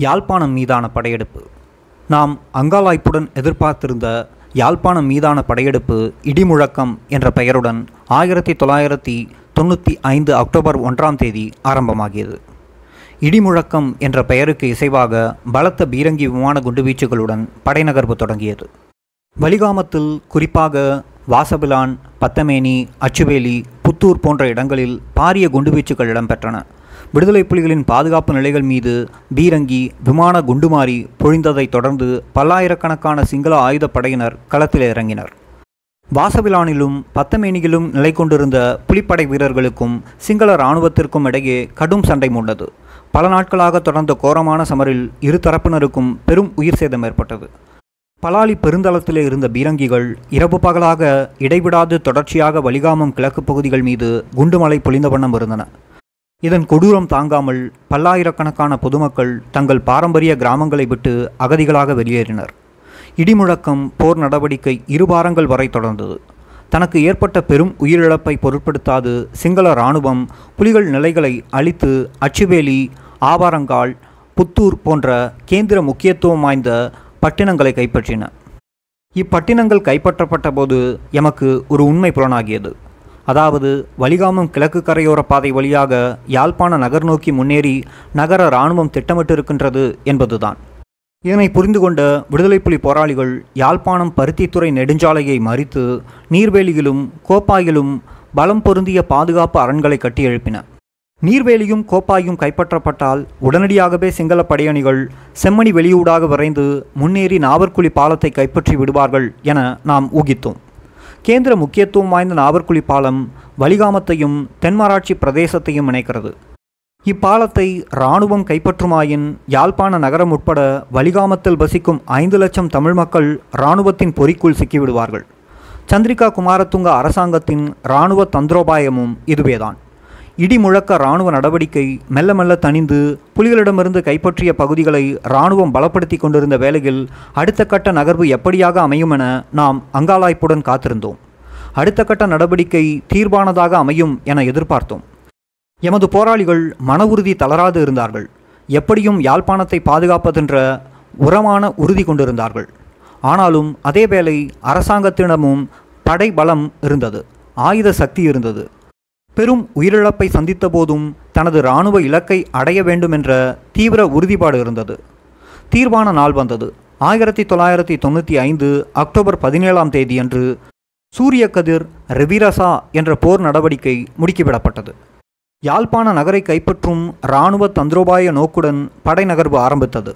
யாழ்ப்பாணம் மீதான படையெடுப்பு நாம் அங்காளாய்ப்புடன் எதிர்பார்த்திருந்த யாழ்ப்பாணம் மீதான படையெடுப்பு இடிமுழக்கம் என்ற பெயருடன் ஆயிரத்தி தொள்ளாயிரத்தி தொண்ணூற்றி ஐந்து அக்டோபர் ஒன்றாம் தேதி ஆரம்பமாகியது இடிமுழக்கம் என்ற பெயருக்கு இசைவாக பலத்த பீரங்கி விமான குண்டுவீச்சுகளுடன் படைநகர்வு தொடங்கியது வலிகாமத்தில் குறிப்பாக வாசபிலான் பத்தமேனி அச்சுவேலி புத்தூர் போன்ற இடங்களில் பாரிய குண்டுவீச்சுகள் இடம்பெற்றன விடுதலை புலிகளின் பாதுகாப்பு நிலைகள் மீது பீரங்கி விமான குண்டுமாரி பொழிந்ததைத் தொடர்ந்து பல்லாயிரக்கணக்கான சிங்கள ஆயுதப்படையினர் களத்தில் இறங்கினர் வாசவிலானிலும் பத்தமேனியிலும் நிலை கொண்டிருந்த புலிப்படை வீரர்களுக்கும் சிங்கள இராணுவத்திற்கும் இடையே கடும் சண்டை மூண்டது பல நாட்களாக தொடர்ந்த கோரமான சமரில் இரு தரப்பினருக்கும் பெரும் உயிர் சேதம் ஏற்பட்டது பலாலி பெருந்தளத்திலே இருந்த பீரங்கிகள் இரவு பகலாக இடைவிடாது தொடர்ச்சியாக வலிகாமம் கிழக்கு பகுதிகள் மீது குண்டுமலை பொழிந்த வண்ணம் இருந்தன இதன் கொடூரம் தாங்காமல் பல்லாயிரக்கணக்கான பொதுமக்கள் தங்கள் பாரம்பரிய கிராமங்களை விட்டு அகதிகளாக வெளியேறினர் இடிமுழக்கம் போர் நடவடிக்கை இரு வாரங்கள் வரை தொடர்ந்தது தனக்கு ஏற்பட்ட பெரும் உயிரிழப்பை பொருட்படுத்தாது சிங்கள இராணுவம் புலிகள் நிலைகளை அழித்து அச்சுவேலி ஆவாரங்கால் புத்தூர் போன்ற கேந்திர முக்கியத்துவம் வாய்ந்த பட்டினங்களை கைப்பற்றின இப்பட்டினங்கள் கைப்பற்றப்பட்ட போது எமக்கு ஒரு உண்மை புலனாகியது அதாவது வலிகாமம் கிழக்கு கரையோர பாதை வழியாக யாழ்ப்பாண நகர் நோக்கி முன்னேறி நகர இராணுவம் திட்டமிட்டிருக்கின்றது என்பதுதான் இதனை புரிந்து கொண்ட விடுதலை புலி போராளிகள் யாழ்ப்பாணம் பருத்தித்துறை நெடுஞ்சாலையை மறித்து நீர்வேலியிலும் கோப்பாயிலும் பலம் பொருந்திய பாதுகாப்பு அரண்களை கட்டி எழுப்பின நீர்வேலியும் கோப்பாயும் கைப்பற்றப்பட்டால் உடனடியாகவே சிங்கள படையணிகள் செம்மணி வெளியூடாக விரைந்து முன்னேறி நாவற்குழி பாலத்தை கைப்பற்றி விடுவார்கள் என நாம் ஊகித்தோம் கேந்திர முக்கியத்துவம் வாய்ந்த நாவற்குழி பாலம் வலிகாமத்தையும் தென்மராட்சி பிரதேசத்தையும் இணைக்கிறது இப்பாலத்தை இராணுவம் கைப்பற்றுமாயின் யாழ்ப்பாண நகரம் உட்பட வலிகாமத்தில் வசிக்கும் ஐந்து லட்சம் தமிழ் மக்கள் இராணுவத்தின் பொறிக்குள் சிக்கிவிடுவார்கள் சந்திரிகா குமாரதுங்க அரசாங்கத்தின் இராணுவ தந்திரோபாயமும் இதுவேதான் இடி முழக்க இராணுவ நடவடிக்கை மெல்ல மெல்ல தணிந்து புலிகளிடமிருந்து கைப்பற்றிய பகுதிகளை இராணுவம் பலப்படுத்தி கொண்டிருந்த வேளையில் அடுத்த கட்ட நகர்வு எப்படியாக அமையும் என நாம் அங்காளாய்ப்புடன் காத்திருந்தோம் அடுத்த கட்ட நடவடிக்கை தீர்வானதாக அமையும் என எதிர்பார்த்தோம் எமது போராளிகள் மன உறுதி தளராது இருந்தார்கள் எப்படியும் யாழ்ப்பாணத்தை பாதுகாப்பதென்ற உரமான உறுதி கொண்டிருந்தார்கள் ஆனாலும் அதேவேளை அரசாங்கத்திடமும் படை பலம் இருந்தது ஆயுத சக்தி இருந்தது பெரும் உயிரிழப்பை சந்தித்த போதும் தனது இராணுவ இலக்கை அடைய வேண்டும் என்ற தீவிர உறுதிப்பாடு இருந்தது தீர்வான நாள் வந்தது ஆயிரத்தி தொள்ளாயிரத்தி தொண்ணூற்றி ஐந்து அக்டோபர் பதினேழாம் தேதியன்று சூரிய கதிர் ரெவிரசா என்ற போர் நடவடிக்கை முடுக்கிவிடப்பட்டது யாழ்ப்பாண நகரை கைப்பற்றும் இராணுவ தந்திரோபாய நோக்குடன் படைநகர்வு ஆரம்பித்தது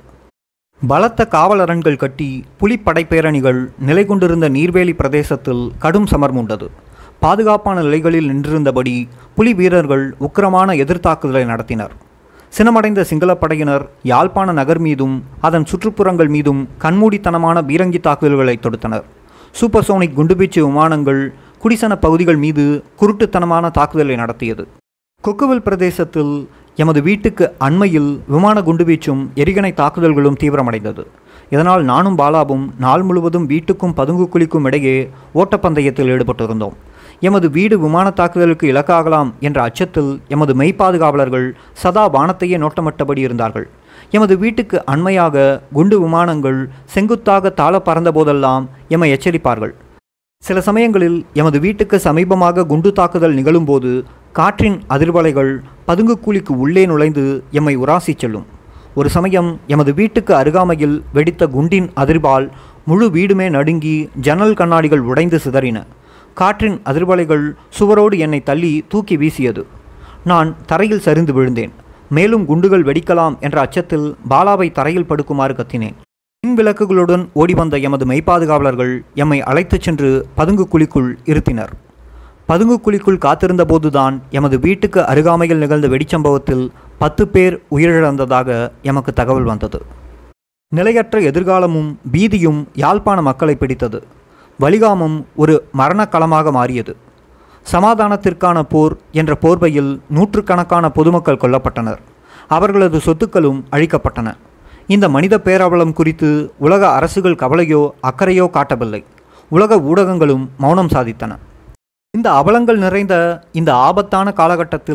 பலத்த காவலரண்கள் கட்டி புலிப்படைப்பேரணிகள் நிலை கொண்டிருந்த நீர்வேலி பிரதேசத்தில் கடும் சமர் மூண்டது பாதுகாப்பான நிலைகளில் நின்றிருந்தபடி புலி வீரர்கள் உக்கிரமான எதிர்த்தாக்குதலை நடத்தினர் சினமடைந்த சிங்களப் படையினர் யாழ்ப்பாண நகர் மீதும் அதன் சுற்றுப்புறங்கள் மீதும் கண்மூடித்தனமான பீரங்கி தாக்குதல்களை தொடுத்தனர் சூப்பர்சோனிக் குண்டுவீச்சு விமானங்கள் குடிசன பகுதிகள் மீது குருட்டுத்தனமான தாக்குதலை நடத்தியது கொக்குவில் பிரதேசத்தில் எமது வீட்டுக்கு அண்மையில் விமான குண்டுவீச்சும் எரிகணை தாக்குதல்களும் தீவிரமடைந்தது இதனால் நானும் பாலாவும் நாள் முழுவதும் வீட்டுக்கும் பதுங்கு குழிக்கும் இடையே ஓட்டப்பந்தயத்தில் ஈடுபட்டிருந்தோம் எமது வீடு விமான தாக்குதலுக்கு இலக்காகலாம் என்ற அச்சத்தில் எமது மெய்ப்பாதுகாவலர்கள் சதா வானத்தையே நோட்டமிட்டபடி இருந்தார்கள் எமது வீட்டுக்கு அண்மையாக குண்டு விமானங்கள் செங்குத்தாக தாழ பறந்த போதெல்லாம் எம்மை எச்சரிப்பார்கள் சில சமயங்களில் எமது வீட்டுக்கு சமீபமாக குண்டு தாக்குதல் நிகழும்போது காற்றின் அதிர்வலைகள் பதுங்குக்கூலிக்கு உள்ளே நுழைந்து எம்மை உராசி செல்லும் ஒரு சமயம் எமது வீட்டுக்கு அருகாமையில் வெடித்த குண்டின் அதிர்வால் முழு வீடுமே நடுங்கி ஜன்னல் கண்ணாடிகள் உடைந்து சிதறின காற்றின் அதிர்வலைகள் சுவரோடு என்னை தள்ளி தூக்கி வீசியது நான் தரையில் சரிந்து விழுந்தேன் மேலும் குண்டுகள் வெடிக்கலாம் என்ற அச்சத்தில் பாலாவை தரையில் படுக்குமாறு கத்தினேன் மின் விளக்குகளுடன் ஓடி வந்த எமது மெய்ப்பாதுகாவலர்கள் எம்மை அழைத்துச் சென்று பதுங்கு குழிக்குள் இருத்தினர் பதுங்கு குழிக்குள் காத்திருந்த போதுதான் எமது வீட்டுக்கு அருகாமையில் நிகழ்ந்த வெடிச்சம்பவத்தில் பத்து பேர் உயிரிழந்ததாக எமக்கு தகவல் வந்தது நிலையற்ற எதிர்காலமும் பீதியும் யாழ்ப்பாண மக்களை பிடித்தது வலிகாமம் ஒரு மரணக்களமாக மாறியது சமாதானத்திற்கான போர் என்ற போர்வையில் நூற்றுக்கணக்கான பொதுமக்கள் கொல்லப்பட்டனர் அவர்களது சொத்துக்களும் அழிக்கப்பட்டன இந்த மனித பேரவலம் குறித்து உலக அரசுகள் கவலையோ அக்கறையோ காட்டவில்லை உலக ஊடகங்களும் மௌனம் சாதித்தன இந்த அவலங்கள் நிறைந்த இந்த ஆபத்தான காலகட்டத்தில்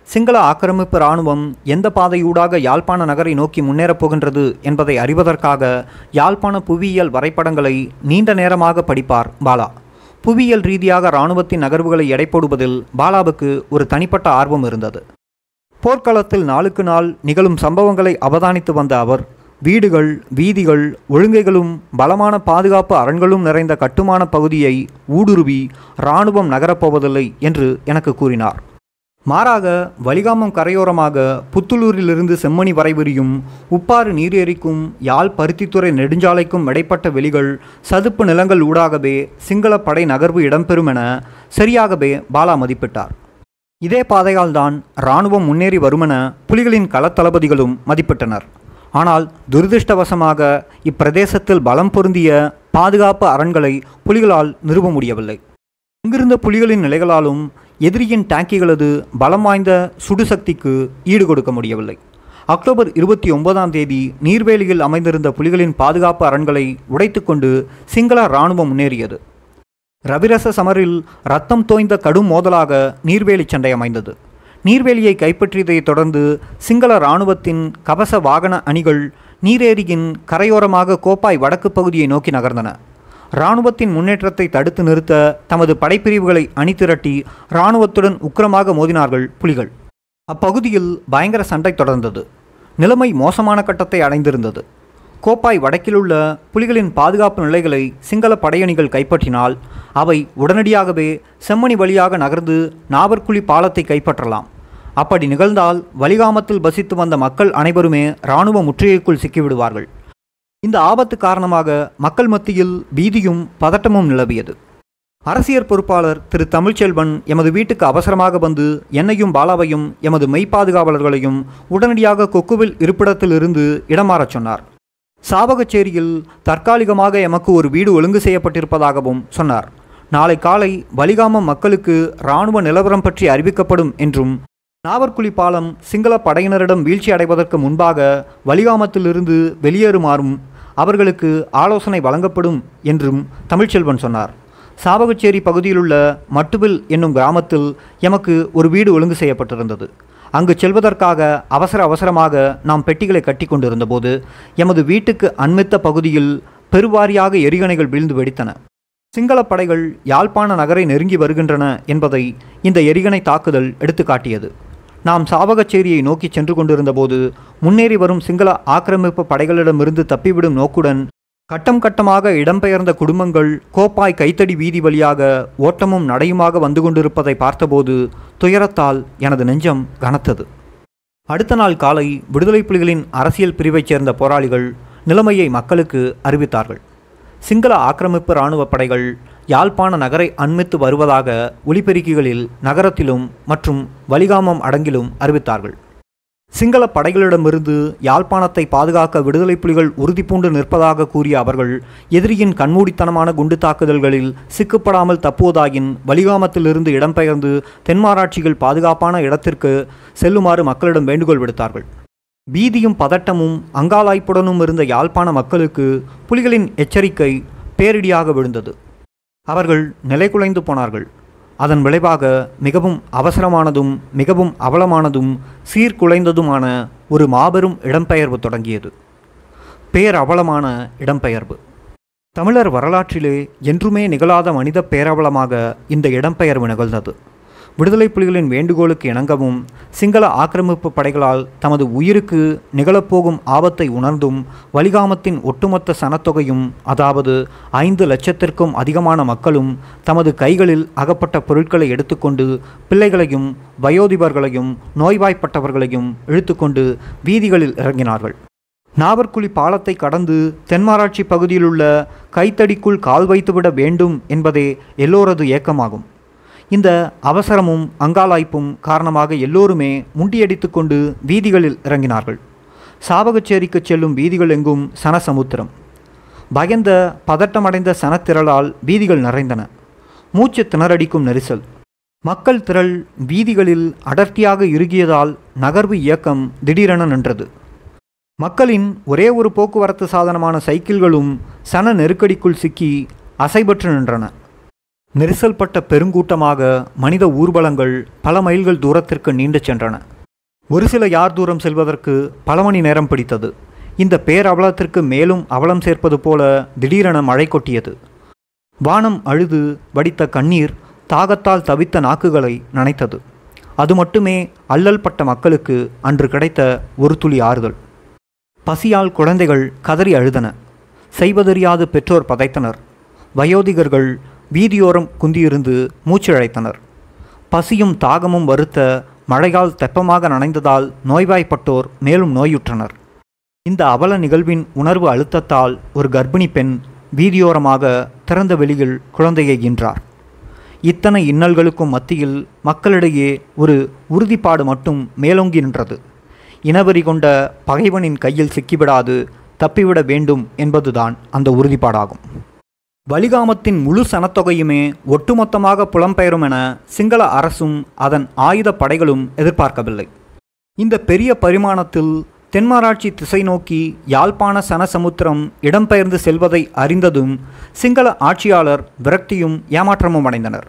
சிங்கள ஆக்கிரமிப்பு இராணுவம் எந்த பாதையூடாக யாழ்ப்பாண நகரை நோக்கி முன்னேறப் போகின்றது என்பதை அறிவதற்காக யாழ்ப்பாண புவியியல் வரைபடங்களை நீண்ட நேரமாக படிப்பார் பாலா புவியியல் ரீதியாக இராணுவத்தின் நகர்வுகளை எடை போடுவதில் பாலாவுக்கு ஒரு தனிப்பட்ட ஆர்வம் இருந்தது போர்க்களத்தில் நாளுக்கு நாள் நிகழும் சம்பவங்களை அவதானித்து வந்த அவர் வீடுகள் வீதிகள் ஒழுங்கைகளும் பலமான பாதுகாப்பு அரண்களும் நிறைந்த கட்டுமான பகுதியை ஊடுருவி இராணுவம் நகரப்போவதில்லை என்று எனக்கு கூறினார் மாறாக வலிகாமம் கரையோரமாக புத்துளூரிலிருந்து செம்மணி வரை விரியும் உப்பாறு நீரேரிக்கும் யாழ் பருத்தித்துறை நெடுஞ்சாலைக்கும் இடைப்பட்ட வெளிகள் சதுப்பு நிலங்கள் ஊடாகவே சிங்கள படை நகர்வு இடம்பெறும் என சரியாகவே பாலா மதிப்பிட்டார் இதே பாதையால்தான் இராணுவம் முன்னேறி வருமென புலிகளின் களத்தளபதிகளும் மதிப்பிட்டனர் ஆனால் துரதிருஷ்டவசமாக இப்பிரதேசத்தில் பலம் பொருந்திய பாதுகாப்பு அரண்களை புலிகளால் நிறுவ முடியவில்லை இங்கிருந்த புலிகளின் நிலைகளாலும் எதிரியின் டேங்கிகளது பலம் வாய்ந்த சுடுசக்திக்கு ஈடு கொடுக்க முடியவில்லை அக்டோபர் இருபத்தி ஒன்பதாம் தேதி நீர்வேலியில் அமைந்திருந்த புலிகளின் பாதுகாப்பு அரண்களை உடைத்துக்கொண்டு சிங்கள இராணுவம் முன்னேறியது ரவிரச சமரில் ரத்தம் தோய்ந்த கடும் மோதலாக நீர்வேலி சண்டை அமைந்தது நீர்வேலியை கைப்பற்றியதைத் தொடர்ந்து சிங்கள இராணுவத்தின் கவச வாகன அணிகள் நீரேரியின் கரையோரமாக கோப்பாய் வடக்கு பகுதியை நோக்கி நகர்ந்தன இராணுவத்தின் முன்னேற்றத்தை தடுத்து நிறுத்த தமது படைப்பிரிவுகளை அணிதிரட்டி இராணுவத்துடன் உக்கிரமாக மோதினார்கள் புலிகள் அப்பகுதியில் பயங்கர சண்டை தொடர்ந்தது நிலைமை மோசமான கட்டத்தை அடைந்திருந்தது கோப்பாய் வடக்கிலுள்ள புலிகளின் பாதுகாப்பு நிலைகளை சிங்கள படையணிகள் கைப்பற்றினால் அவை உடனடியாகவே செம்மணி வழியாக நகர்ந்து நாவற்குழி பாலத்தை கைப்பற்றலாம் அப்படி நிகழ்ந்தால் வலிகாமத்தில் வசித்து வந்த மக்கள் அனைவருமே இராணுவ முற்றுகைக்குள் சிக்கிவிடுவார்கள் இந்த ஆபத்து காரணமாக மக்கள் மத்தியில் பீதியும் பதட்டமும் நிலவியது அரசியற் பொறுப்பாளர் திரு தமிழ்ச்செல்வன் எமது வீட்டுக்கு அவசரமாக வந்து என்னையும் பாலாவையும் எமது மெய்ப்பாதுகாவலர்களையும் உடனடியாக கொக்குவில் இருப்பிடத்திலிருந்து இடமாறச் சொன்னார் சாவகச்சேரியில் தற்காலிகமாக எமக்கு ஒரு வீடு ஒழுங்கு செய்யப்பட்டிருப்பதாகவும் சொன்னார் நாளை காலை வலிகாமம் மக்களுக்கு இராணுவ நிலவரம் பற்றி அறிவிக்கப்படும் என்றும் நாவற்குழி பாலம் சிங்கள படையினரிடம் வீழ்ச்சி அடைவதற்கு முன்பாக வலிகாமத்திலிருந்து வெளியேறுமாறும் அவர்களுக்கு ஆலோசனை வழங்கப்படும் என்றும் தமிழ்ச்செல்வன் சொன்னார் சாவகச்சேரி பகுதியிலுள்ள மட்டுவில் என்னும் கிராமத்தில் எமக்கு ஒரு வீடு ஒழுங்கு செய்யப்பட்டிருந்தது அங்கு செல்வதற்காக அவசர அவசரமாக நாம் பெட்டிகளை கட்டி கொண்டிருந்தபோது எமது வீட்டுக்கு அண்மித்த பகுதியில் பெருவாரியாக எரிகணைகள் வீழ்ந்து வெடித்தன சிங்கள படைகள் யாழ்ப்பாண நகரை நெருங்கி வருகின்றன என்பதை இந்த எரிகணை தாக்குதல் எடுத்துக்காட்டியது நாம் சாவகச்சேரியை நோக்கி சென்று கொண்டிருந்தபோது முன்னேறி வரும் சிங்கள ஆக்கிரமிப்பு படைகளிடமிருந்து தப்பிவிடும் நோக்குடன் கட்டம் கட்டமாக இடம்பெயர்ந்த குடும்பங்கள் கோப்பாய் கைத்தடி வீதி வழியாக ஓட்டமும் நடையுமாக வந்து கொண்டிருப்பதை பார்த்தபோது துயரத்தால் எனது நெஞ்சம் கனத்தது அடுத்த நாள் காலை விடுதலை புலிகளின் அரசியல் பிரிவைச் சேர்ந்த போராளிகள் நிலைமையை மக்களுக்கு அறிவித்தார்கள் சிங்கள ஆக்கிரமிப்பு இராணுவ படைகள் யாழ்ப்பாண நகரை அண்மித்து வருவதாக ஒலிபெருக்கிகளில் நகரத்திலும் மற்றும் வலிகாமம் அடங்கிலும் அறிவித்தார்கள் சிங்கள படைகளிடமிருந்து யாழ்ப்பாணத்தை பாதுகாக்க விடுதலை புலிகள் உறுதிபூண்டு நிற்பதாக கூறிய அவர்கள் எதிரியின் கண்மூடித்தனமான குண்டு தாக்குதல்களில் சிக்கப்படாமல் தப்புவதாயின் வலிகாமத்திலிருந்து இடம்பெயர்ந்து தென்மாராட்சிகள் பாதுகாப்பான இடத்திற்கு செல்லுமாறு மக்களிடம் வேண்டுகோள் விடுத்தார்கள் பீதியும் பதட்டமும் அங்காளாய்ப்புடனும் இருந்த யாழ்ப்பாண மக்களுக்கு புலிகளின் எச்சரிக்கை பேரிடியாக விழுந்தது அவர்கள் நிலைகுலைந்து போனார்கள் அதன் விளைவாக மிகவும் அவசரமானதும் மிகவும் அவலமானதும் சீர்குலைந்ததுமான ஒரு மாபெரும் இடம்பெயர்வு தொடங்கியது பேரவலமான இடம்பெயர்வு தமிழர் வரலாற்றிலே என்றுமே நிகழாத மனித பேரவலமாக இந்த இடம்பெயர்வு நிகழ்ந்தது விடுதலை புலிகளின் வேண்டுகோளுக்கு இணங்கவும் சிங்கள ஆக்கிரமிப்பு படைகளால் தமது உயிருக்கு நிகழப்போகும் ஆபத்தை உணர்ந்தும் வலிகாமத்தின் ஒட்டுமொத்த சனத்தொகையும் அதாவது ஐந்து லட்சத்திற்கும் அதிகமான மக்களும் தமது கைகளில் அகப்பட்ட பொருட்களை எடுத்துக்கொண்டு பிள்ளைகளையும் வயோதிபர்களையும் நோய்வாய்ப்பட்டவர்களையும் இழுத்துக்கொண்டு வீதிகளில் இறங்கினார்கள் நாவற்குழி பாலத்தை கடந்து தென்மாராட்சி பகுதியிலுள்ள கைத்தடிக்குள் கால் வைத்துவிட வேண்டும் என்பதே எல்லோரது ஏக்கமாகும் இந்த அவசரமும் அங்காளாய்ப்பும் காரணமாக எல்லோருமே முண்டியடித்துக்கொண்டு வீதிகளில் இறங்கினார்கள் சாவகச்சேரிக்கு செல்லும் வீதிகள் எங்கும் சனசமுத்திரம் பயந்த பதட்டமடைந்த சனத்திரளால் வீதிகள் நிறைந்தன மூச்சு திணறடிக்கும் நெரிசல் மக்கள் திரள் வீதிகளில் அடர்த்தியாக இறுகியதால் நகர்வு இயக்கம் திடீரென நின்றது மக்களின் ஒரே ஒரு போக்குவரத்து சாதனமான சைக்கிள்களும் சன நெருக்கடிக்குள் சிக்கி அசைபற்று நின்றன நெரிசல்பட்ட பெருங்கூட்டமாக மனித ஊர்வலங்கள் பல மைல்கள் தூரத்திற்கு நீண்டு சென்றன ஒரு சில யார் தூரம் செல்வதற்கு பல மணி நேரம் பிடித்தது இந்த பேரவலத்திற்கு மேலும் அவலம் சேர்ப்பது போல திடீரென மழை கொட்டியது வானம் அழுது வடித்த கண்ணீர் தாகத்தால் தவித்த நாக்குகளை நனைத்தது அது மட்டுமே அல்லல் பட்ட மக்களுக்கு அன்று கிடைத்த ஒரு துளி ஆறுதல் பசியால் குழந்தைகள் கதறி அழுதன செய்வதறியாது பெற்றோர் பதைத்தனர் வயோதிகர்கள் வீதியோரம் குந்தியிருந்து மூச்சிழைத்தனர் பசியும் தாகமும் வருத்த மழையால் தெப்பமாக நனைந்ததால் நோய்வாய்ப்பட்டோர் மேலும் நோயுற்றனர் இந்த அவல நிகழ்வின் உணர்வு அழுத்தத்தால் ஒரு கர்ப்பிணி பெண் வீதியோரமாக திறந்த வெளியில் குழந்தையை ஈன்றார் இத்தனை இன்னல்களுக்கும் மத்தியில் மக்களிடையே ஒரு உறுதிப்பாடு மட்டும் மேலோங்கி நின்றது இனவெறி கொண்ட பகைவனின் கையில் சிக்கிவிடாது தப்பிவிட வேண்டும் என்பதுதான் அந்த உறுதிப்பாடாகும் வலிகாமத்தின் முழு சனத்தொகையுமே ஒட்டுமொத்தமாக புலம்பெயரும் என சிங்கள அரசும் அதன் ஆயுத படைகளும் எதிர்பார்க்கவில்லை இந்த பெரிய பரிமாணத்தில் தென்மராட்சி திசை நோக்கி யாழ்ப்பாண சனசமுத்திரம் இடம்பெயர்ந்து செல்வதை அறிந்ததும் சிங்கள ஆட்சியாளர் விரக்தியும் ஏமாற்றமும் அடைந்தனர்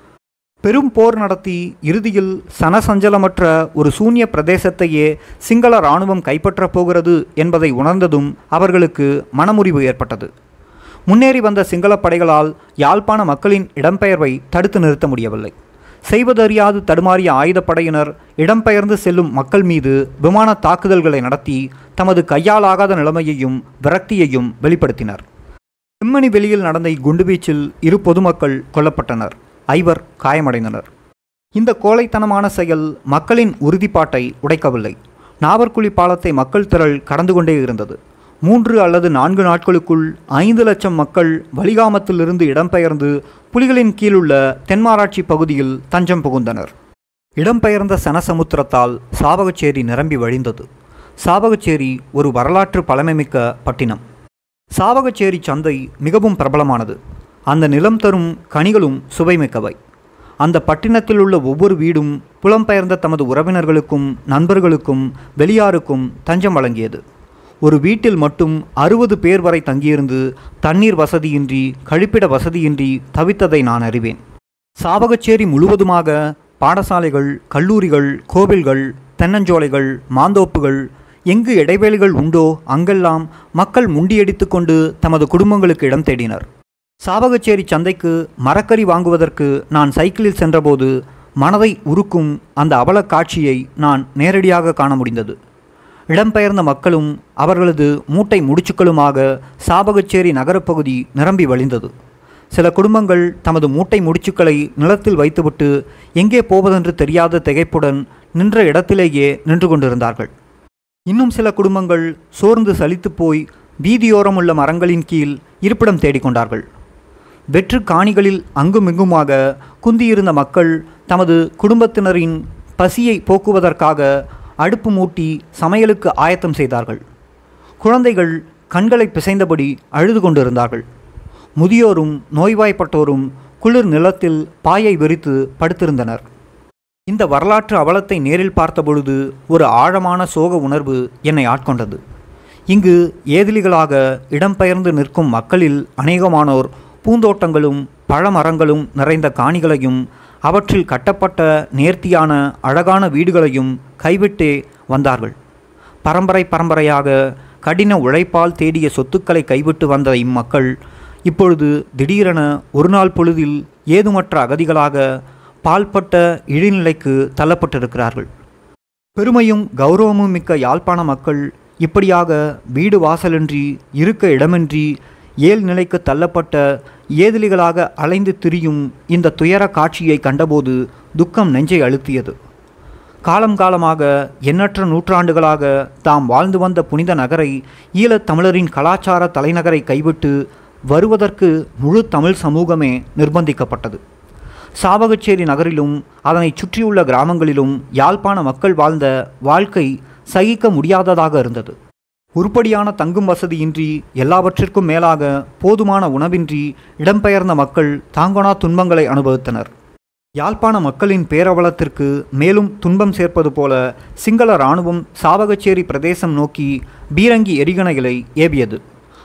பெரும் போர் நடத்தி இறுதியில் சனசஞ்சலமற்ற ஒரு சூன்ய பிரதேசத்தையே சிங்கள இராணுவம் கைப்பற்றப் போகிறது என்பதை உணர்ந்ததும் அவர்களுக்கு மனமுறிவு ஏற்பட்டது முன்னேறி வந்த சிங்கள படைகளால் யாழ்ப்பாண மக்களின் இடம்பெயர்வை தடுத்து நிறுத்த முடியவில்லை செய்வதறியாது தடுமாறிய ஆயுதப்படையினர் இடம்பெயர்ந்து செல்லும் மக்கள் மீது விமான தாக்குதல்களை நடத்தி தமது கையாலாகாத நிலைமையையும் விரக்தியையும் வெளிப்படுத்தினர் செம்மணி வெளியில் நடந்த இக்குண்டுவீச்சில் இரு பொதுமக்கள் கொல்லப்பட்டனர் ஐவர் காயமடைந்தனர் இந்த கோழைத்தனமான செயல் மக்களின் உறுதிப்பாட்டை உடைக்கவில்லை நாவற்குழி பாலத்தை மக்கள் திரள் கடந்து கொண்டே இருந்தது மூன்று அல்லது நான்கு நாட்களுக்குள் ஐந்து லட்சம் மக்கள் வலிகாமத்திலிருந்து இடம்பெயர்ந்து புலிகளின் கீழுள்ள தென்மாராட்சி பகுதியில் தஞ்சம் புகுந்தனர் இடம்பெயர்ந்த சனசமுத்திரத்தால் சாவகச்சேரி நிரம்பி வழிந்தது சாவகச்சேரி ஒரு வரலாற்று பழமைமிக்க பட்டினம் சாவகச்சேரி சந்தை மிகவும் பிரபலமானது அந்த நிலம் தரும் கனிகளும் சுவைமிக்கவை அந்த பட்டினத்தில் உள்ள ஒவ்வொரு வீடும் புலம்பெயர்ந்த தமது உறவினர்களுக்கும் நண்பர்களுக்கும் வெளியாருக்கும் தஞ்சம் வழங்கியது ஒரு வீட்டில் மட்டும் அறுபது பேர் வரை தங்கியிருந்து தண்ணீர் வசதியின்றி கழிப்பிட வசதியின்றி தவித்ததை நான் அறிவேன் சாவகச்சேரி முழுவதுமாக பாடசாலைகள் கல்லூரிகள் கோவில்கள் தென்னஞ்சோலைகள் மாந்தோப்புகள் எங்கு இடைவேளிகள் உண்டோ அங்கெல்லாம் மக்கள் முண்டியடித்து கொண்டு தமது குடும்பங்களுக்கு இடம் தேடினர் சாவகச்சேரி சந்தைக்கு மரக்கறி வாங்குவதற்கு நான் சைக்கிளில் சென்றபோது மனதை உருக்கும் அந்த அவலக் காட்சியை நான் நேரடியாக காண முடிந்தது இடம்பெயர்ந்த மக்களும் அவர்களது மூட்டை முடிச்சுக்களுமாக சாபகச்சேரி நகரப்பகுதி நிரம்பி வழிந்தது சில குடும்பங்கள் தமது மூட்டை முடிச்சுக்களை நிலத்தில் வைத்துவிட்டு எங்கே போவதென்று தெரியாத திகைப்புடன் நின்ற இடத்திலேயே நின்று கொண்டிருந்தார்கள் இன்னும் சில குடும்பங்கள் சோர்ந்து சலித்து போய் வீதியோரம் உள்ள மரங்களின் கீழ் இருப்பிடம் தேடிக்கொண்டார்கள் வெற்று காணிகளில் அங்குமிங்குமாக குந்தியிருந்த மக்கள் தமது குடும்பத்தினரின் பசியை போக்குவதற்காக அடுப்பு மூட்டி சமையலுக்கு ஆயத்தம் செய்தார்கள் குழந்தைகள் கண்களை பிசைந்தபடி அழுது கொண்டிருந்தார்கள் முதியோரும் நோய்வாய்ப்பட்டோரும் குளிர் நிலத்தில் பாயை விரித்து படுத்திருந்தனர் இந்த வரலாற்று அவலத்தை நேரில் பார்த்தபொழுது ஒரு ஆழமான சோக உணர்வு என்னை ஆட்கொண்டது இங்கு ஏதிலிகளாக இடம்பெயர்ந்து நிற்கும் மக்களில் அநேகமானோர் பூந்தோட்டங்களும் பழமரங்களும் நிறைந்த காணிகளையும் அவற்றில் கட்டப்பட்ட நேர்த்தியான அழகான வீடுகளையும் கைவிட்டே வந்தார்கள் பரம்பரை பரம்பரையாக கடின உழைப்பால் தேடிய சொத்துக்களை கைவிட்டு வந்த இம்மக்கள் இப்பொழுது திடீரென ஒரு நாள் பொழுதில் ஏதுமற்ற அகதிகளாக பால்பட்ட இழிநிலைக்கு தள்ளப்பட்டிருக்கிறார்கள் பெருமையும் கௌரவமும் மிக்க யாழ்ப்பாண மக்கள் இப்படியாக வீடு வாசலின்றி இருக்க இடமின்றி ஏழ் நிலைக்கு தள்ளப்பட்ட ஏதிலிகளாக அலைந்து திரியும் இந்த துயர காட்சியை கண்டபோது துக்கம் நெஞ்சை அழுத்தியது காலம் காலமாக எண்ணற்ற நூற்றாண்டுகளாக தாம் வாழ்ந்து வந்த புனித நகரை ஈழத் தமிழரின் கலாச்சார தலைநகரை கைவிட்டு வருவதற்கு முழு தமிழ் சமூகமே நிர்பந்திக்கப்பட்டது சாவகச்சேரி நகரிலும் அதனை சுற்றியுள்ள கிராமங்களிலும் யாழ்ப்பாண மக்கள் வாழ்ந்த வாழ்க்கை சகிக்க முடியாததாக இருந்தது உருப்படியான தங்கும் வசதியின்றி எல்லாவற்றிற்கும் மேலாக போதுமான உணவின்றி இடம்பெயர்ந்த மக்கள் தாங்கொணா துன்பங்களை அனுபவித்தனர் யாழ்ப்பாண மக்களின் பேரவலத்திற்கு மேலும் துன்பம் சேர்ப்பது போல சிங்கள இராணுவம் சாவகச்சேரி பிரதேசம் நோக்கி பீரங்கி எரிகணைகளை ஏவியது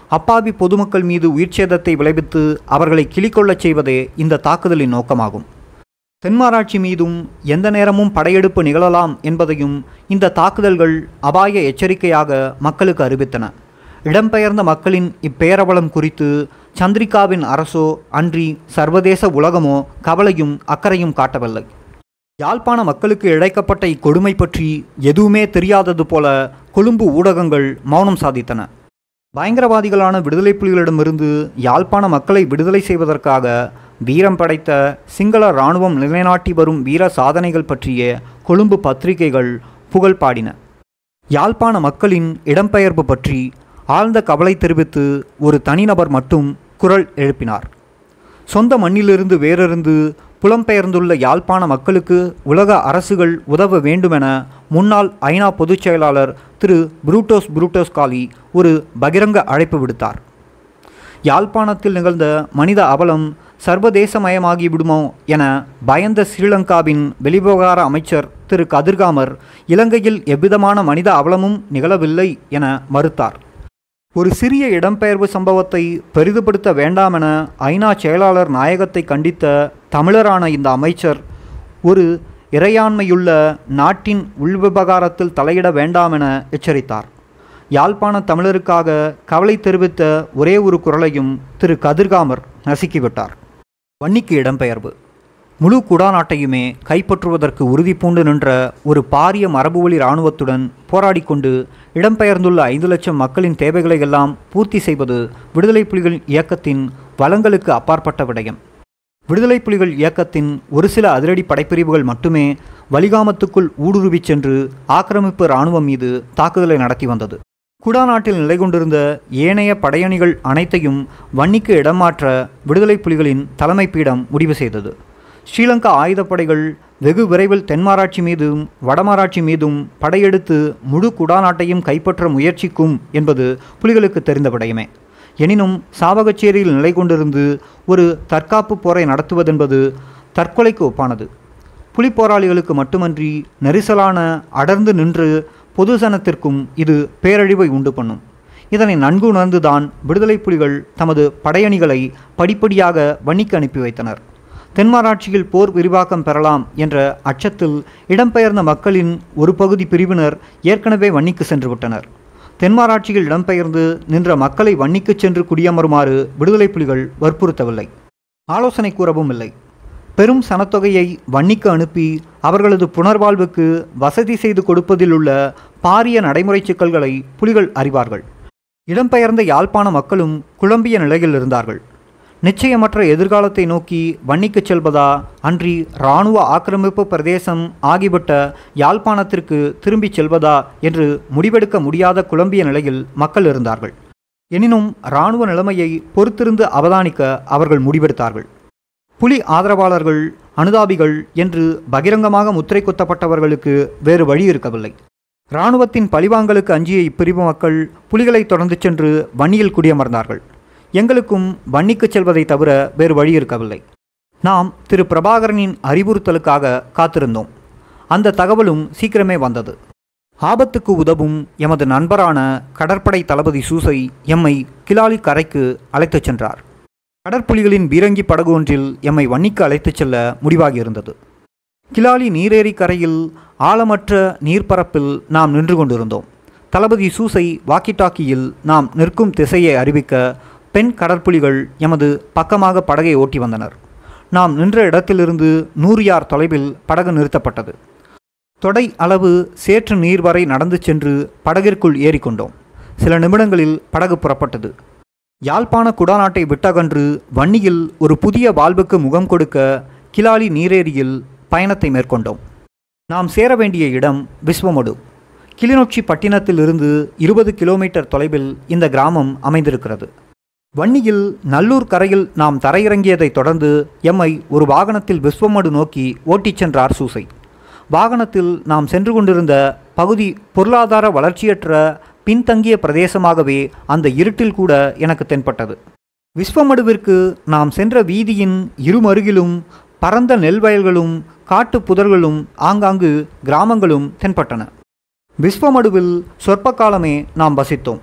அப்பாவி பொதுமக்கள் மீது உயிர்ச்சேதத்தை விளைவித்து அவர்களை கிளிக்கொள்ளச் செய்வதே இந்த தாக்குதலின் நோக்கமாகும் தென்மாராட்சி மீதும் எந்த நேரமும் படையெடுப்பு நிகழலாம் என்பதையும் இந்த தாக்குதல்கள் அபாய எச்சரிக்கையாக மக்களுக்கு அறிவித்தன இடம்பெயர்ந்த மக்களின் இப்பேரவலம் குறித்து சந்திரிகாவின் அரசோ அன்றி சர்வதேச உலகமோ கவலையும் அக்கறையும் காட்டவில்லை யாழ்ப்பாண மக்களுக்கு இழைக்கப்பட்ட இக்கொடுமை பற்றி எதுவுமே தெரியாதது போல கொழும்பு ஊடகங்கள் மௌனம் சாதித்தன பயங்கரவாதிகளான விடுதலை புலிகளிடமிருந்து யாழ்ப்பாண மக்களை விடுதலை செய்வதற்காக வீரம் படைத்த சிங்கள இராணுவம் நிலைநாட்டி வரும் வீர சாதனைகள் பற்றிய கொழும்பு பத்திரிகைகள் புகழ் பாடின யாழ்ப்பாண மக்களின் இடம்பெயர்வு பற்றி ஆழ்ந்த கவலை தெரிவித்து ஒரு தனிநபர் மட்டும் குரல் எழுப்பினார் சொந்த மண்ணிலிருந்து வேறிருந்து புலம்பெயர்ந்துள்ள யாழ்ப்பாண மக்களுக்கு உலக அரசுகள் உதவ வேண்டுமென முன்னாள் ஐநா பொதுச் செயலாளர் திரு புரூட்டோஸ் புரூட்டோஸ் காலி ஒரு பகிரங்க அழைப்பு விடுத்தார் யாழ்ப்பாணத்தில் நிகழ்ந்த மனித அவலம் சர்வதேசமயமாகி விடுமோ என பயந்த ஸ்ரீலங்காவின் வெளிவிவகார அமைச்சர் திரு கதிர்காமர் இலங்கையில் எவ்விதமான மனித அவலமும் நிகழவில்லை என மறுத்தார் ஒரு சிறிய இடம்பெயர்வு சம்பவத்தை பெரிதுபடுத்த வேண்டாமென ஐநா செயலாளர் நாயகத்தை கண்டித்த தமிழரான இந்த அமைச்சர் ஒரு இறையாண்மையுள்ள நாட்டின் உள்விவகாரத்தில் தலையிட வேண்டாமென எச்சரித்தார் யாழ்ப்பாண தமிழருக்காக கவலை தெரிவித்த ஒரே ஒரு குரலையும் திரு கதிர்காமர் நசுக்கிவிட்டார் வன்னிக்கு இடம்பெயர்வு முழு குடாநாட்டையுமே கைப்பற்றுவதற்கு உறுதி பூண்டு நின்ற ஒரு பாரிய மரபுவழி இராணுவத்துடன் போராடி கொண்டு இடம்பெயர்ந்துள்ள ஐந்து லட்சம் மக்களின் தேவைகளை எல்லாம் பூர்த்தி செய்வது விடுதலை புலிகள் இயக்கத்தின் வளங்களுக்கு அப்பாற்பட்ட விடயம் விடுதலை புலிகள் இயக்கத்தின் ஒரு சில அதிரடி படைப்பிரிவுகள் மட்டுமே வலிகாமத்துக்குள் ஊடுருவிச் சென்று ஆக்கிரமிப்பு இராணுவம் மீது தாக்குதலை நடத்தி வந்தது குடாநாட்டில் நிலை கொண்டிருந்த ஏனைய படையணிகள் அனைத்தையும் வன்னிக்கு இடமாற்ற விடுதலை புலிகளின் தலைமை பீடம் முடிவு செய்தது ஸ்ரீலங்கா ஆயுதப்படைகள் வெகு விரைவில் தென்மாராட்சி மீதும் வடமாராட்சி மீதும் படையெடுத்து முழு குடாநாட்டையும் கைப்பற்ற முயற்சிக்கும் என்பது புலிகளுக்கு தெரிந்த விடயமே எனினும் சாவகச்சேரியில் நிலை கொண்டிருந்து ஒரு தற்காப்பு போரை நடத்துவதென்பது தற்கொலைக்கு ஒப்பானது புலி போராளிகளுக்கு மட்டுமன்றி நெரிசலான அடர்ந்து நின்று பொதுசனத்திற்கும் இது பேரழிவை உண்டு பண்ணும் இதனை நன்கு உணர்ந்துதான் விடுதலை புலிகள் தமது படையணிகளை படிப்படியாக வன்னிக்கு அனுப்பி வைத்தனர் தென்மாராட்சியில் போர் விரிவாக்கம் பெறலாம் என்ற அச்சத்தில் இடம்பெயர்ந்த மக்களின் ஒரு பகுதி பிரிவினர் ஏற்கனவே வன்னிக்கு சென்று விட்டனர் தென்மாராட்சியில் இடம்பெயர்ந்து நின்ற மக்களை வன்னிக்கு சென்று குடியமருமாறு விடுதலை புலிகள் வற்புறுத்தவில்லை ஆலோசனை கூறவும் இல்லை பெரும் சனத்தொகையை வன்னிக்கு அனுப்பி அவர்களது புனர்வாழ்வுக்கு வசதி செய்து கொடுப்பதில் உள்ள பாரிய நடைமுறை சிக்கல்களை புலிகள் அறிவார்கள் இடம்பெயர்ந்த யாழ்ப்பாண மக்களும் குழம்பிய நிலையில் இருந்தார்கள் நிச்சயமற்ற எதிர்காலத்தை நோக்கி வன்னிக்குச் செல்வதா அன்றி இராணுவ ஆக்கிரமிப்பு பிரதேசம் ஆகிவிட்ட யாழ்ப்பாணத்திற்கு திரும்பிச் செல்வதா என்று முடிவெடுக்க முடியாத குழம்பிய நிலையில் மக்கள் இருந்தார்கள் எனினும் இராணுவ நிலைமையை பொறுத்திருந்து அவதானிக்க அவர்கள் முடிவெடுத்தார்கள் புலி ஆதரவாளர்கள் அனுதாபிகள் என்று பகிரங்கமாக முத்திரை குத்தப்பட்டவர்களுக்கு வேறு வழி இருக்கவில்லை இராணுவத்தின் பழிவாங்கலுக்கு அஞ்சிய இப்பிரிவு மக்கள் புலிகளை தொடர்ந்து சென்று வன்னியில் குடியமர்ந்தார்கள் எங்களுக்கும் வன்னிக்குச் செல்வதை தவிர வேறு வழி இருக்கவில்லை நாம் திரு பிரபாகரனின் அறிவுறுத்தலுக்காக காத்திருந்தோம் அந்த தகவலும் சீக்கிரமே வந்தது ஆபத்துக்கு உதவும் எமது நண்பரான கடற்படை தளபதி சூசை எம்மை கிலாலி கரைக்கு அழைத்துச் சென்றார் கடற்புலிகளின் பீரங்கி படகு ஒன்றில் எம்மை வன்னிக்கு அழைத்துச் செல்ல முடிவாகியிருந்தது கிலாலி நீரேரி கரையில் ஆழமற்ற நீர்ப்பரப்பில் நாம் நின்று கொண்டிருந்தோம் தளபதி சூசை வாக்கிட்டாக்கியில் நாம் நிற்கும் திசையை அறிவிக்க பெண் கடற்புலிகள் எமது பக்கமாக படகை ஓட்டி வந்தனர் நாம் நின்ற இடத்திலிருந்து நூறு யார் தொலைவில் படகு நிறுத்தப்பட்டது தொடை அளவு சேற்று நீர் வரை நடந்து சென்று படகிற்குள் ஏறிக்கொண்டோம் சில நிமிடங்களில் படகு புறப்பட்டது யாழ்ப்பாண குடாநாட்டை விட்டகன்று வன்னியில் ஒரு புதிய வாழ்வுக்கு முகம் கொடுக்க கிலாலி நீரேரியில் பயணத்தை மேற்கொண்டோம் நாம் சேர வேண்டிய இடம் விஸ்வமடு கிளிநொச்சி பட்டினத்திலிருந்து இருபது கிலோமீட்டர் தொலைவில் இந்த கிராமம் அமைந்திருக்கிறது வன்னியில் நல்லூர் கரையில் நாம் தரையிறங்கியதைத் தொடர்ந்து எம்மை ஒரு வாகனத்தில் விஸ்வமடு நோக்கி ஓட்டிச் சென்றார் சூசை வாகனத்தில் நாம் சென்று கொண்டிருந்த பகுதி பொருளாதார வளர்ச்சியற்ற பின்தங்கிய பிரதேசமாகவே அந்த இருட்டில் கூட எனக்கு தென்பட்டது விஸ்வமடுவிற்கு நாம் சென்ற வீதியின் இருமருகிலும் பரந்த நெல் வயல்களும் காட்டுப் புதர்களும் ஆங்காங்கு கிராமங்களும் தென்பட்டன விஸ்வமடுவில் சொற்ப காலமே நாம் வசித்தோம்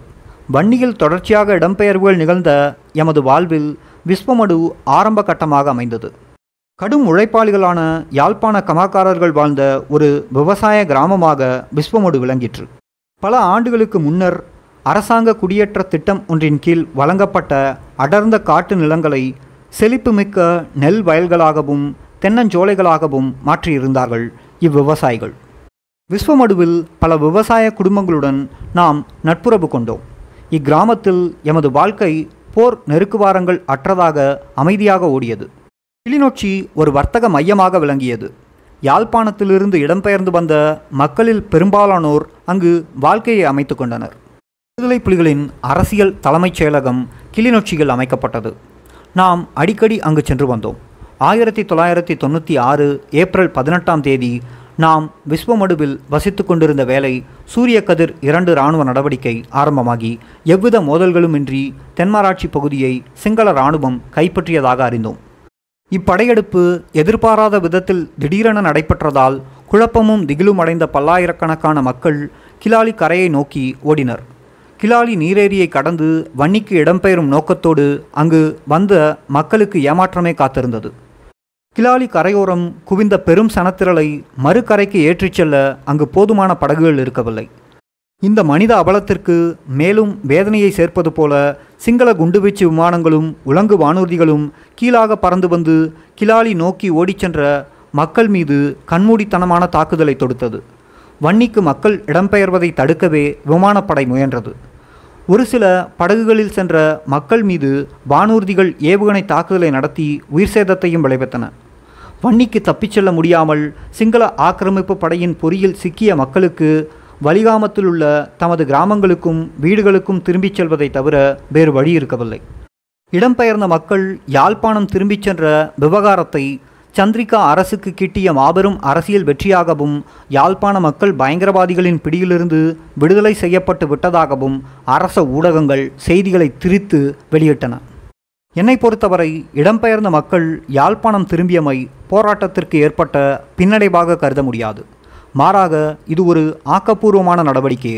வன்னியில் தொடர்ச்சியாக இடம்பெயர்வுகள் நிகழ்ந்த எமது வாழ்வில் விஸ்வமடு ஆரம்ப கட்டமாக அமைந்தது கடும் உழைப்பாளிகளான யாழ்ப்பாண கமாக்காரர்கள் வாழ்ந்த ஒரு விவசாய கிராமமாக விஸ்வமடு விளங்கிற்று பல ஆண்டுகளுக்கு முன்னர் அரசாங்க குடியேற்ற திட்டம் ஒன்றின் கீழ் வழங்கப்பட்ட அடர்ந்த காட்டு நிலங்களை செழிப்புமிக்க நெல் வயல்களாகவும் தென்னஞ்சோலைகளாகவும் மாற்றியிருந்தார்கள் இவ்விவசாயிகள் விஸ்வமடுவில் பல விவசாய குடும்பங்களுடன் நாம் நட்புறவு கொண்டோம் இக்கிராமத்தில் எமது வாழ்க்கை போர் நெருக்குவாரங்கள் அற்றதாக அமைதியாக ஓடியது கிளிநொச்சி ஒரு வர்த்தக மையமாக விளங்கியது யாழ்ப்பாணத்திலிருந்து இடம்பெயர்ந்து வந்த மக்களில் பெரும்பாலானோர் அங்கு வாழ்க்கையை அமைத்து கொண்டனர் விடுதலை புலிகளின் அரசியல் தலைமைச் செயலகம் கிளிநொச்சியில் அமைக்கப்பட்டது நாம் அடிக்கடி அங்கு சென்று வந்தோம் ஆயிரத்தி தொள்ளாயிரத்தி தொண்ணூற்றி ஆறு ஏப்ரல் பதினெட்டாம் தேதி நாம் விஸ்வமடுவில் வசித்து கொண்டிருந்த வேளை சூரிய கதிர் இரண்டு இராணுவ நடவடிக்கை ஆரம்பமாகி எவ்வித மோதல்களுமின்றி தென்மராட்சி பகுதியை சிங்கள இராணுவம் கைப்பற்றியதாக அறிந்தோம் இப்படையெடுப்பு எதிர்பாராத விதத்தில் திடீரென நடைபெற்றதால் குழப்பமும் திகிலும் அடைந்த பல்லாயிரக்கணக்கான மக்கள் கிலாலி கரையை நோக்கி ஓடினர் கிலாலி நீரேரியை கடந்து வன்னிக்கு இடம்பெயரும் நோக்கத்தோடு அங்கு வந்த மக்களுக்கு ஏமாற்றமே காத்திருந்தது கிலாலி கரையோரம் குவிந்த பெரும் சனத்திரளை மறுகரைக்கு ஏற்றிச் செல்ல அங்கு போதுமான படகுகள் இருக்கவில்லை இந்த மனித அவலத்திற்கு மேலும் வேதனையை சேர்ப்பது போல சிங்கள குண்டுவீச்சு விமானங்களும் உலங்கு வானூர்திகளும் கீழாக பறந்து வந்து கிலாலி நோக்கி ஓடிச் சென்ற மக்கள் மீது கண்மூடித்தனமான தாக்குதலை தொடுத்தது வன்னிக்கு மக்கள் இடம்பெயர்வதை தடுக்கவே விமானப்படை முயன்றது ஒரு சில படகுகளில் சென்ற மக்கள் மீது வானூர்திகள் ஏவுகணை தாக்குதலை நடத்தி உயிர் சேதத்தையும் விளைவித்தன வன்னிக்கு தப்பிச் செல்ல முடியாமல் சிங்கள ஆக்கிரமிப்பு படையின் பொறியில் சிக்கிய மக்களுக்கு வலிகாமத்தில் உள்ள தமது கிராமங்களுக்கும் வீடுகளுக்கும் திரும்பிச் செல்வதை தவிர வேறு வழி இருக்கவில்லை இடம்பெயர்ந்த மக்கள் யாழ்ப்பாணம் திரும்பிச் சென்ற விவகாரத்தை சந்திரிகா அரசுக்கு கிட்டிய மாபெரும் அரசியல் வெற்றியாகவும் யாழ்ப்பாண மக்கள் பயங்கரவாதிகளின் பிடியிலிருந்து விடுதலை செய்யப்பட்டு விட்டதாகவும் அரச ஊடகங்கள் செய்திகளை திரித்து வெளியிட்டன என்னை பொறுத்தவரை இடம்பெயர்ந்த மக்கள் யாழ்ப்பாணம் திரும்பியமை போராட்டத்திற்கு ஏற்பட்ட பின்னடைவாக கருத முடியாது மாறாக இது ஒரு ஆக்கப்பூர்வமான நடவடிக்கையே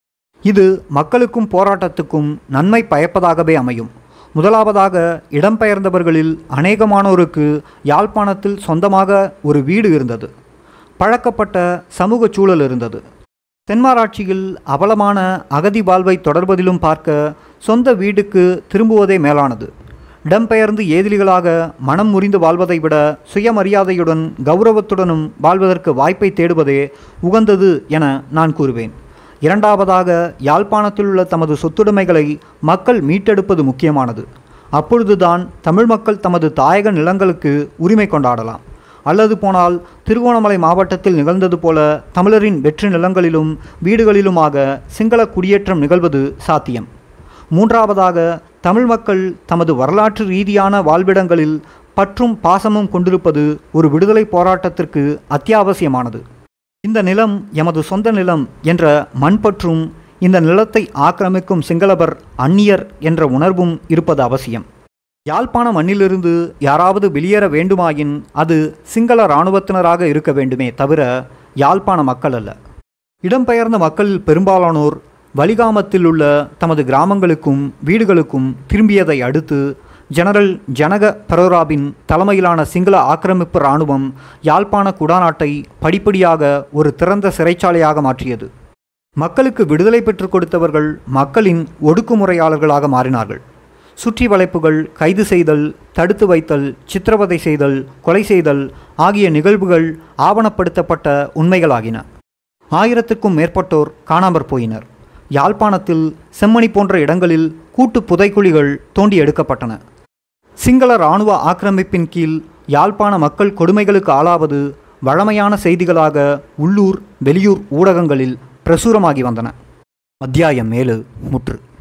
இது மக்களுக்கும் போராட்டத்துக்கும் நன்மை பயப்பதாகவே அமையும் முதலாவதாக இடம்பெயர்ந்தவர்களில் அநேகமானோருக்கு யாழ்ப்பாணத்தில் சொந்தமாக ஒரு வீடு இருந்தது பழக்கப்பட்ட சமூக சூழல் இருந்தது தென்மாராட்சியில் அவலமான அகதி வாழ்வை தொடர்வதிலும் பார்க்க சொந்த வீட்டுக்கு திரும்புவதே மேலானது இடம்பெயர்ந்து ஏதிலிகளாக மனம் முறிந்து வாழ்வதை விட சுயமரியாதையுடன் கௌரவத்துடனும் வாழ்வதற்கு வாய்ப்பை தேடுவதே உகந்தது என நான் கூறுவேன் இரண்டாவதாக யாழ்ப்பாணத்தில் உள்ள தமது சொத்துடைமைகளை மக்கள் மீட்டெடுப்பது முக்கியமானது அப்பொழுதுதான் தமிழ் மக்கள் தமது தாயக நிலங்களுக்கு உரிமை கொண்டாடலாம் அல்லது போனால் திருகோணமலை மாவட்டத்தில் நிகழ்ந்தது போல தமிழரின் வெற்றி நிலங்களிலும் வீடுகளிலுமாக சிங்கள குடியேற்றம் நிகழ்வது சாத்தியம் மூன்றாவதாக தமிழ் மக்கள் தமது வரலாற்று ரீதியான வாழ்விடங்களில் பற்றும் பாசமும் கொண்டிருப்பது ஒரு விடுதலை போராட்டத்திற்கு அத்தியாவசியமானது இந்த நிலம் எமது சொந்த நிலம் என்ற மண்பற்றும் இந்த நிலத்தை ஆக்கிரமிக்கும் சிங்களவர் அந்நியர் என்ற உணர்வும் இருப்பது அவசியம் யாழ்ப்பாண மண்ணிலிருந்து யாராவது வெளியேற வேண்டுமாயின் அது சிங்கள இராணுவத்தினராக இருக்க வேண்டுமே தவிர யாழ்ப்பாண மக்கள் அல்ல இடம்பெயர்ந்த மக்களில் பெரும்பாலானோர் வலிகாமத்தில் உள்ள தமது கிராமங்களுக்கும் வீடுகளுக்கும் திரும்பியதை அடுத்து ஜெனரல் ஜனக பரோராபின் தலைமையிலான சிங்கள ஆக்கிரமிப்பு இராணுவம் யாழ்ப்பாண குடாநாட்டை படிப்படியாக ஒரு திறந்த சிறைச்சாலையாக மாற்றியது மக்களுக்கு விடுதலை பெற்றுக் கொடுத்தவர்கள் மக்களின் ஒடுக்குமுறையாளர்களாக மாறினார்கள் சுற்றி வளைப்புகள் கைது செய்தல் தடுத்து வைத்தல் சித்திரவதை செய்தல் கொலை செய்தல் ஆகிய நிகழ்வுகள் ஆவணப்படுத்தப்பட்ட உண்மைகளாகின ஆயிரத்துக்கும் மேற்பட்டோர் காணாமற் போயினர் யாழ்ப்பாணத்தில் செம்மணி போன்ற இடங்களில் கூட்டு புதைக்குழிகள் தோண்டி எடுக்கப்பட்டன சிங்கள இராணுவ ஆக்கிரமிப்பின் கீழ் யாழ்ப்பாண மக்கள் கொடுமைகளுக்கு ஆளாவது வழமையான செய்திகளாக உள்ளூர் வெளியூர் ஊடகங்களில் பிரசுரமாகி வந்தன அத்தியாயம் மேலு முற்று